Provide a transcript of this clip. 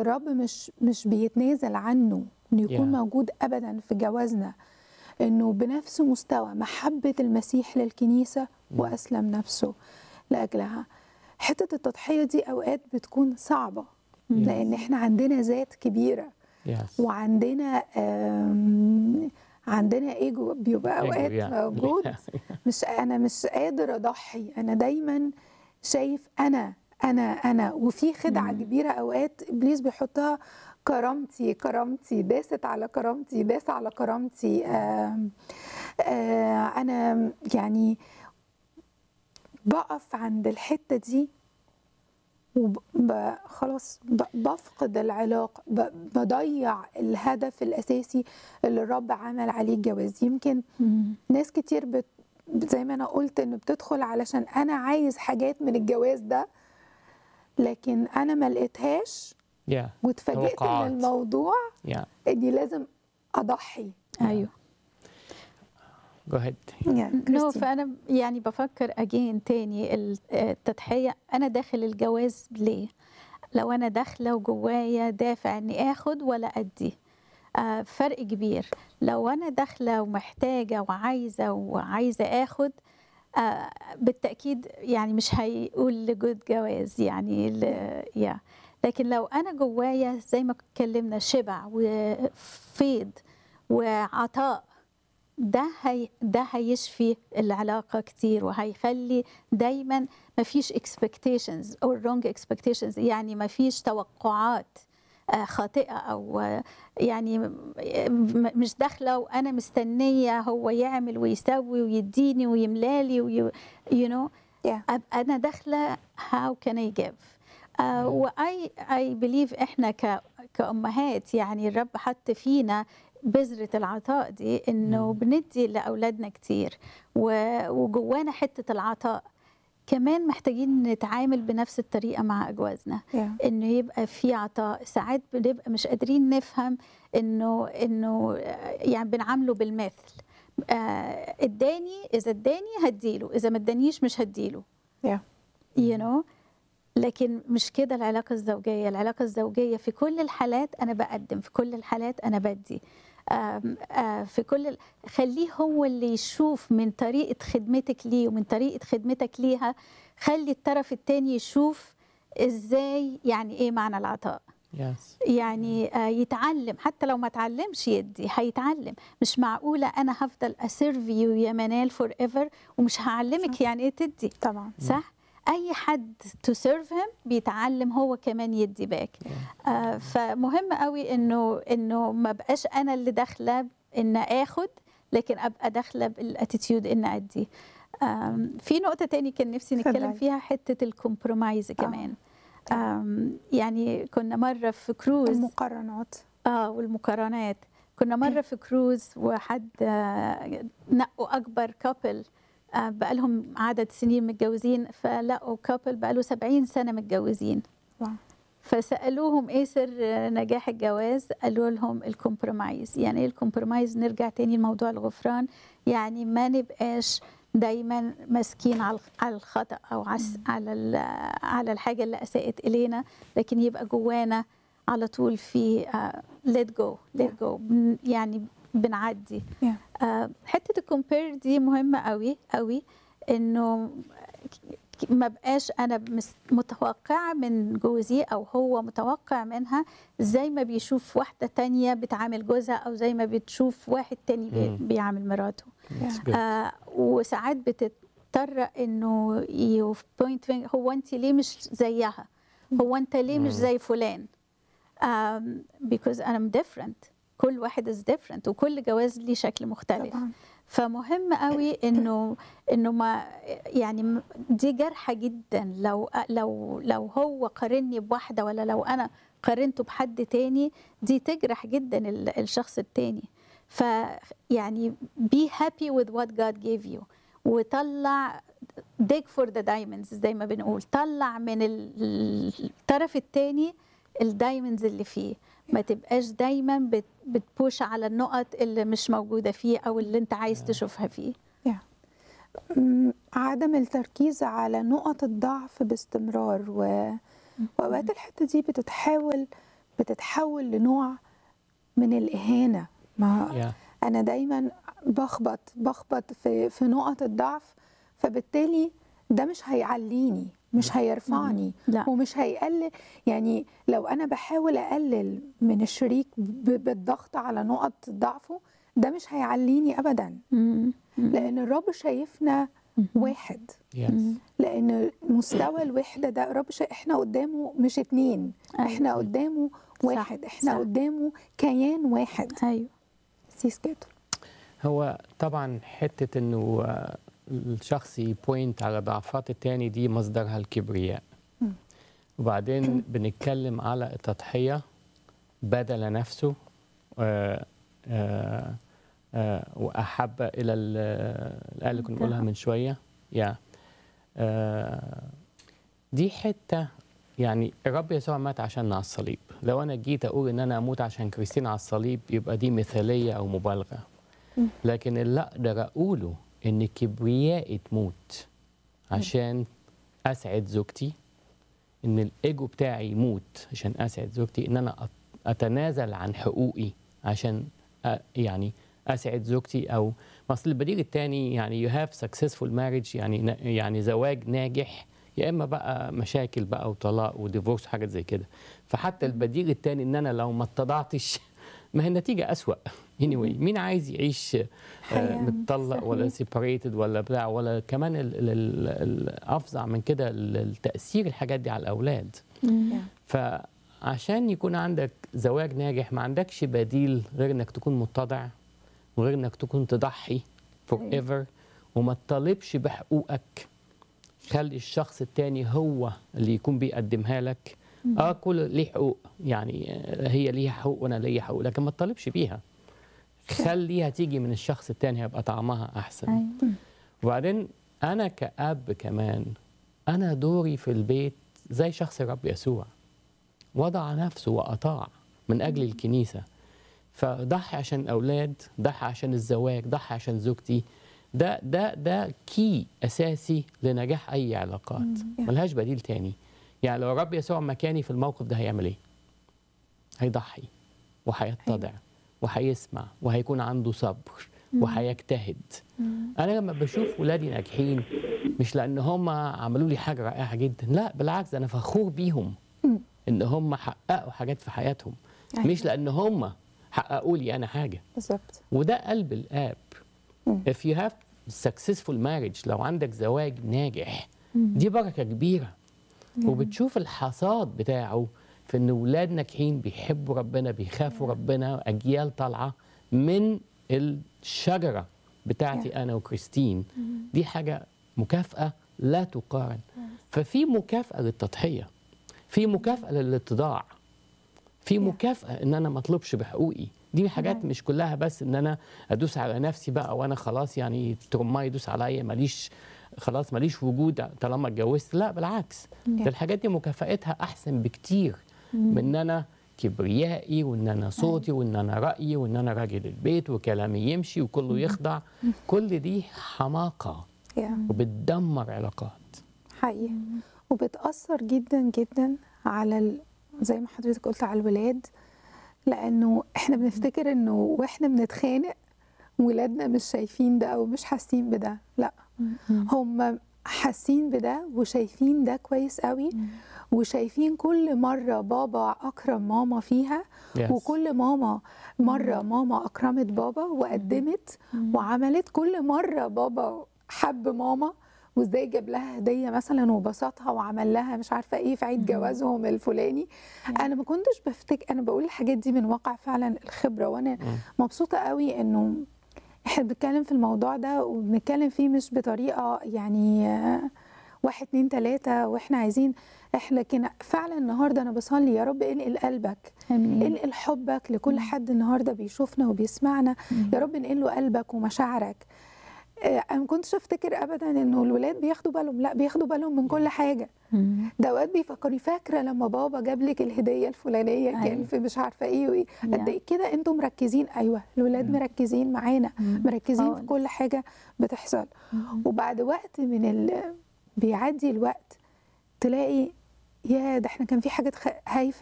الرب مش مش بيتنازل عنه انه يكون Yeah. موجود ابدا في جوازنا انه بنفس مستوى محبه المسيح للكنيسه واسلم نفسه لاجلها حته التضحيه دي اوقات بتكون صعبه لان احنا عندنا ذات كبيره Yes. وعندنا آم، عندنا ايجو بيبقى Ego, اوقات yeah. موجود Yeah. مش انا مش قادر اضحي انا دايما شايف انا انا انا وفي خدعه كبيره اوقات ابليس بيحطها كرامتي كرامتي داست على كرامتي داس على كرامتي آم، آه، انا يعني بقف عند الحته دي وخلاص بفقد العلاقه ب- بضيع الهدف الاساسي اللي الرب عمل عليه الجواز يمكن ناس كتير بت زي ما انا قلت انه بتدخل علشان انا عايز حاجات من الجواز ده لكن انا ما لقيتهاش Yeah. واتفاجئت من توقعات. الموضوع Yeah. اني لازم اضحي ايوه Go ahead. يا نو كريستين. فانا يعني بفكر اجين تاني ال- التضحيه انا داخل الجواز ليه لو انا داخله وجوايا دافع اني اخد ولا ادي آه فرق كبير لو انا داخله ومحتاجه وعايزه وعايزه اخد آه بالتاكيد يعني مش هيقول لجود جواز يعني ل- يا لكن لو انا جوايا زي ما اتكلمنا شبع وفيض وعطاء ده هي ده هيشفي العلاقه كتير وهيخلي دايما ما فيش expectations او wrong expectations يعني ما فيش توقعات آه، خاطئه او آه، يعني م- م- مش داخله وانا مستنيه هو يعمل ويسوي ويديني ويملالي وي you know Yeah. أبقى انا داخله how can I give آه واي اي بليف احنا ك كامهات يعني الرب حط فينا بذرة العطاء دي انه بندي لاولادنا كتير و- وجوانا حتة العطاء كمان محتاجين نتعامل بنفس الطريقة مع أجوازنا Yeah. انه يبقى في عطاء ساعات بنبقى مش قادرين نفهم انه انه يعني بنعامله بالمثل آه، اداني اذا اداني هديله اذا ما ادانيش مش هديله Yeah. you know لكن مش كده العلاقة الزوجية العلاقة الزوجية في كل الحالات أنا بقدم في كل الحالات أنا بدي آم، آه، في كل ال- خليه هو اللي يشوف من طريقة خدمتك ليه ومن طريقة خدمتك ليها خلي الطرف التاني يشوف ازاي يعني ايه معنى العطاء Yes. يعني آه، يتعلم حتى لو ما اتعلمش يدي هيتعلم مش معقولة أنا هفضل أسيرف يو يا منال فور ايفر ومش هعلمك يعني إيه تدي طبعا صح اي حد تو سيرف هيم بيتعلم هو كمان يدي باك آه فمهم قوي انه انه ما بقاش انا اللي داخله ان اخد لكن ابقى داخله بالاتيتيود ان ادي آم، في نقطه تاني كان نفسي نتكلم اتفضلي. فيها حته الكومبرومايز كمان آم، يعني كنا مره في كروز المقارنات اه والمقارنات كنا مره في كروز وحد آه، نقوا اكبر كابل بقالهم عدد سنين متجوزين فلقوا كابل بقاله 70 سنه متجوزين واو. فسالوهم ايه سر نجاح الجواز قالوا لهم الكومبرومايز يعني ايه الكومبرومايز نرجع تاني لموضوع الغفران يعني ما نبقاش دايما ماسكين على على الخطا او عس- على ال- على الحاجه اللي اساءت الينا لكن يبقى جوانا على طول في ليت جو ليت جو يعني بنعدي Yeah. آه، حته الكومبير دي مهمه قوي قوي انه ك- ما بقاش انا مس- متوقعه من جوزي او هو متوقع منها زي ما بيشوف واحده تانية بتعامل جوزها او زي ما بتشوف واحد تاني بي- مم. بيعامل مراته That's good. آه وساعات بتضطر انه يو بوينت هو انت ليه مش زيها هو انت ليه مش مم. زي فلان um, because I'm different كل واحد is different وكل جواز ليه شكل مختلف طبعا فمهم قوي انه انه ما يعني م- دي جارحه جدا لو لو لو هو قارني بواحده ولا لو انا قارنته بحد تاني دي تجرح جدا ال- الشخص التاني ف يعني be happy with what God gave you وطلع dig for the diamonds زي ما بنقول طلع من ال- الطرف التاني الدايموندز اللي فيه ما تبقاش دايما بت- بتبوش على النقط اللي مش موجوده فيه او اللي انت عايز تشوفها فيه م- عدم التركيز على نقط الضعف باستمرار و... واوقات الحته دي بتتحاول بتتحول لنوع من الاهانه ما yeah. انا دايما بخبط بخبط في في نقط الضعف فبالتالي ده مش هيعليني مش هيرفعني لا ومش هيقلل يعني لو انا بحاول اقلل من الشريك ب- بالضغط على نقط ضعفه ده مش هيعليني ابدا مم. لان الرب شايفنا واحد yes. لان مستوى الوحده ده الرب شا... احنا قدامه مش اتنين أيوة. احنا قدامه صح، واحد احنا صح. قدامه كيان واحد ايوه سيس كده هو طبعا حتة انه آه، الشخص يبوينت على ضعفات التاني دي مصدرها الكبرياء مم. وبعدين بنتكلم على التضحية بدل نفسه آه، آه، آه، وأحب إلى ال- الآية اللي كنا بنقولها من شوية يا آه، دي حتة يعني الرب يسوع مات عشاننا على الصليب لو أنا جيت أقول إن أنا أموت عشان كريستين على الصليب يبقى دي مثالية أو مبالغة لكن اللي أقدر أقوله إن كبريائي تموت عشان أسعد زوجتي إن الإيجو بتاعي يموت عشان أسعد زوجتي إن أنا أت- أتنازل عن حقوقي عشان أ- يعني أسعد زوجتي أو ما أصل البديل التاني يعني you have successful marriage يعني ن- يعني زواج ناجح يا إما بقى مشاكل بقى وطلاق وديفورس وحاجات زي كده فحتى البديل التاني إن أنا لو ما اتضعتش ما هي النتيجة أسوأ anyway مين عايز يعيش آه، حقيقة. متطلق ولا سيبريتد ولا بتاع ولا كمان ال- ال- ال- الافظع من كده ال- التاثير الحاجات دي على الاولاد فعشان يكون عندك زواج ناجح ما عندكش بديل غير انك تكون متضع وغير انك تكون تضحي forever وما تطالبش بحقوقك خلي الشخص التاني هو اللي يكون بيقدمها لك اه كل ليه حقوق يعني آه، هي ليها حقوق وانا ليا حقوق لكن ما تطالبش بيها خليها تيجي من الشخص التاني هيبقى طعمها احسن ايوه وبعدين انا كاب كمان انا دوري في البيت زي شخص الرب يسوع وضع نفسه واطاع من اجل الكنيسه فضحي عشان الاولاد ضحي عشان الزواج ضحي عشان زوجتي ده ده ده كي اساسي لنجاح اي علاقات ملهاش بديل تاني يعني لو الرب يسوع مكاني في الموقف ده هيعمل ايه هيضحي وهيتضع وهيسمع وهيكون عنده صبر وهيجتهد انا لما بشوف ولادي ناجحين مش لان هم عملوا لي حاجه رائعه جدا لا بالعكس انا فخور بيهم ان هم حققوا حاجات في حياتهم أيوة. مش لان هم حققوا لي انا حاجه بالظبط وده قلب الاب if you have successful marriage لو عندك زواج ناجح دي بركه كبيره وبتشوف الحصاد بتاعه في ان ولاد ناجحين بيحبوا ربنا بيخافوا ربنا اجيال طالعه من الشجره بتاعتي انا وكريستين دي حاجه مكافاه لا تقارن ففي مكافاه للتضحيه في مكافاه للاتضاع في مكافاه ان انا ما اطلبش بحقوقي دي حاجات مش كلها بس ان انا ادوس على نفسي بقى وانا خلاص يعني ترماي يدوس عليا ماليش خلاص ماليش وجود طالما اتجوزت لا بالعكس ده الحاجات دي مكافاتها احسن بكتير من ان انا كبريائي وان انا صوتي وان انا رايي وان انا راجل البيت وكلامي يمشي وكله يخضع كل دي حماقه يا وبتدمر علاقات حقيقي وبتأثر جدا جدا على ال... زي ما حضرتك قلت على الولاد لأنه احنا بنفتكر انه واحنا بنتخانق ولادنا مش شايفين ده او مش حاسين بده لا هم حاسين بده وشايفين ده كويس قوي وشايفين كل مرة بابا أكرم ماما فيها Yes. وكل ماما مرة ماما أكرمت بابا وقدمت وعملت كل مرة بابا حب ماما وازاي جاب لها هديه مثلا وبسطها وعمل لها مش عارفه ايه في عيد جوازهم الفلاني انا ما كنتش بفتكر انا بقول الحاجات دي من واقع فعلا الخبره وانا مبسوطه قوي انه احنا بنتكلم في الموضوع ده وبنتكلم فيه مش بطريقه يعني آه، واحد اتنين تلاته واحنا عايزين احنا لكن فعلا النهارده انا بصلي يا رب انقل قلبك امين انقل حبك لكل حد النهارده بيشوفنا وبيسمعنا يا رب انقل له قلبك ومشاعرك آه، انا ما كنتش افتكر ابدا انه الولاد بياخدوا بالهم لا بياخدوا بالهم من كل حاجه مم. ده اوقات بيفكروا فاكره لما بابا جاب لك الهديه الفلانيه كان أيوة. في مش عارفه ايه وايه قد Yeah. ايه كده انتم مركزين ايوه الولاد مركزين معانا مركزين في خالص. كل حاجه بتحصل وبعد وقت من ال... بيعدي الوقت تلاقي يا ده احنا كان في حاجات خ... هايفه